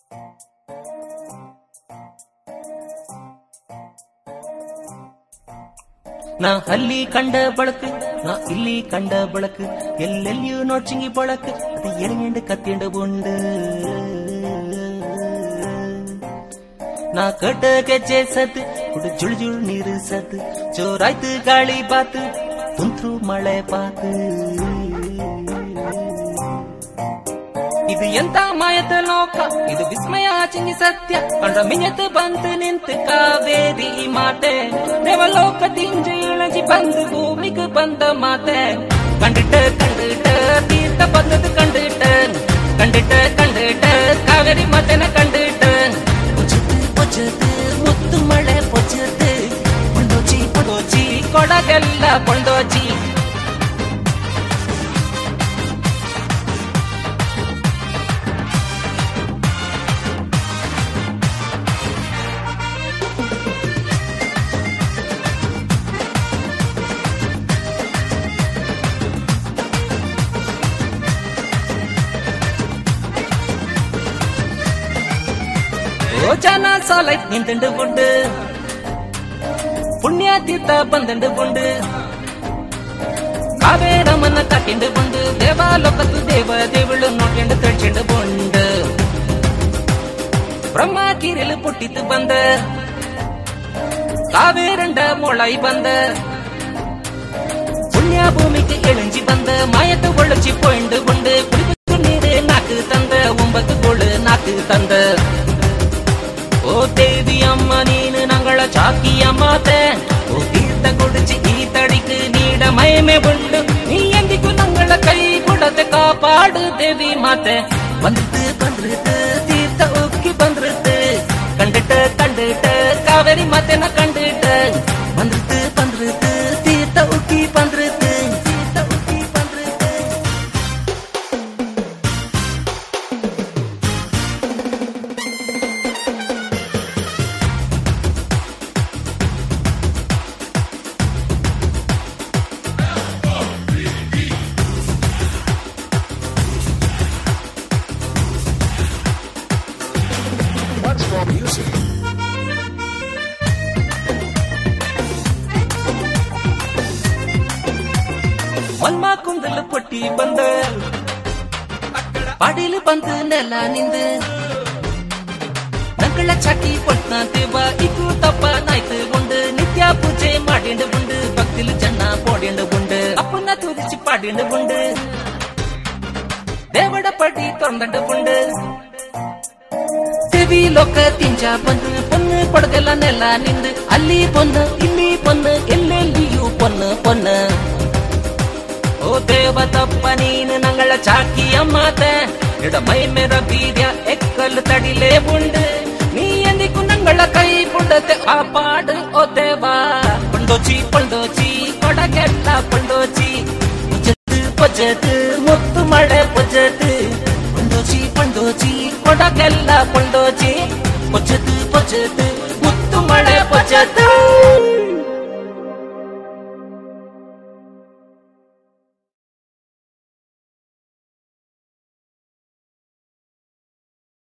ನಾ ಅಲ್ಲಿ ಕಂಡ ಬಳಕು ನಾ ಇಲ್ಲಿ ಕಂಡ ಬಳಕು ಎಲ್ಲೆಲ್ಲಿಯೂ ನೋಡ್ಚಿಂಗಿ ಬಳಕು ಅದು ಎಳಂಡು ಕತ್ತಿಂಡು ಉಂಡು ನಾ ಕಟ ಗೆಜ್ಜೆ ಸತ್ ಕುಡು ಜುಳು ಜುಳು ನೀರು ಸತ್ ಜೋರಾಯ್ತು ಗಾಳಿ ಬಾತು ತುಂತ್ರು ಮಳೆ ಪಾತು ಇದು ಎಂತ ಮಾಯದ ಲೋಕ ಇದು ವಿಸ್ಮಯ ಚಿಂಗಿ ಸತ್ಯ ಕಂಡ ಮಿಂಜತ್ ಬಂತು ನಿಂತು ಕಾವೇರಿ ಮಾತೆ ದೇವಲೋಕ ತಿಂಜು ಇಳಜಿ ಬಂದು ಭೂಮಿಗೆ ಬಂದ ಮಾತೆ ಕಂಡಿட்ட ಕಂಡಿட்ட ತೀರ್ಥ ಬಂದದ್ದು ಕಂಡಿட்ட ಕಂಡಿட்ட ಕಂಡಿட்ட ಕಾವೇರಿ ಮಾತೆನ ಕಂಡಿட்ட பொச்சத்து பொச்சத்து முத்து மழை பொச்சத்து பொண்டோச்சி பொண்டோச்சி கொடகெಲ್ಲ பொண்டோச்சி ಓ ಜನ ಸಾಲೈತ್ ನಿಂತಂಡು ಉಂಡು ಪುಣ್ಯ ತೀರ್ಥ ಬಂದಂಡು ಉಂಡು ಕಾವೇರಮ್ಮನ ಕಟ್ಟಿಂಡು ಬಂದು ದೇವಾಲೋಕತ್ತು ದೇವ ದೇವಳು ನೋಡ್ಕೊಂಡು ಕಳ್ಚಿಂಡು ಬಂಡು ಬ್ರಹ್ಮ ಕಿರಿಲು ಪುಟ್ಟಿತ್ತು ಬಂದ ಕಾವೇರಂಡ ಮೊಳೈ ಬಂದ புண்ணிய பூமிக்கு எழிஞ்சி வந்த மாயத்து ஒழிச்சு போயிண்டு கொண்டு குடிக்கு நீரு நாக்கு தந்த ஒன்பது கோளு நாக்கு தந்த ஓ தேவி அம்மா நீனு நங்கள சாக்கி அம்மாத்தே ஓ தீர்த்த குடிச்சு ಈ ತಡಿக்கு ನೀಡ ಮೈಮೆ ಉಂಡು ನೀ ಎಂದಿಗೂ ನಂಗಳ ಕೈ ಕೊಡದೆ ಕಾಪಾಡು ದೇವಿ ಮಾತೆ ಬಂದಿತ್ತು ಬಂದಿತ್ತು ತೀರ್ಥ ಉಕ್ಕಿ ಬಂದಿತ್ತು ಕಂಡಿಟ್ಟು ಕಂಡಿಟ್ಟು ಕಾವೇರಿ ಮಾತೆನ ಕಂಡಿಟ್ಟು ಬಂದಿತ್ತು ಬಂದಿತ್ತು ತೀರ್ಥ ಉಕ್ಕಿ ಬಂದಿತ್ತು ತೀರ್ಥ ಉಕ್ಕಿ ಬಂದಿತ್ತು What's more music? ಮಲ್ಮ ಕುಂದಲು ಪೊಟ್ಟಿ ಬಂದ ಪಾಡಿಲು ಬಂದು ನೆಲ ನಿಂದು ನಗಳ ಚಾಟಿ ಕೊಡ್ತಾಂತೇವ ಇದು ತಪ್ಪ ನಾಯ್ತು ಉಂಡು ನಿತ್ಯ ಪೂಜೆ ಮಾಡಿಂಡು ಉಂಡು ಭಕ್ತಿಲು ಜನ போடிண்டு உண்டு அப்பன துதிச்சு பாடிண்டு உண்டு தேவட படி திறந்துண்டு உண்டு ದೇವಿ ಲೋಕ ತಿಂಜ ಬಂದು ಪೊನ್ನು ಪಡಗಲ್ಲ ನೆಲ ನಿಂದು ಅಲ್ಲಿ ಪೊನ್ನು ಇಲ್ಲಿ ಪೊನ್ನು ಎಲ್ಲೆಲ್ಲಿಯೂ ಪೊನ್ನು ಪೊನ್ನು ಓ ದೇವತಪ್ಪ ನೀನು ನಂಗಳ ಚಾಕಿಯ ಮಾತೆ ಇಡ ಮೈ ಮೇರ ಬೀರ್ಯ ಎಕ್ಕಲು ತಡಿಲೇ ಉಂಡು ನೀ ಎಂದಿಗೂ ನಂಗಳ ಕೈ ಬಿಡತೆ ಆ ಪಾಡು ಓ ದೇವಾ ಪೊಂಡೋಚಿ ಪೊಂಡೋಚಿ ಕೊಡಗೆಲ್ಲ ಪೊಂಡೋಚಿ ಪೊಜತು ಪೊಜತು ಮುತ್ತು ಮಳೆ ಪೊಜತು ಪೊಂಡೋಚಿ ಪೊಂಡೋಚಿ ಕೊಡಗೆಲ್ಲ ಪೊಂಡೋಚಿ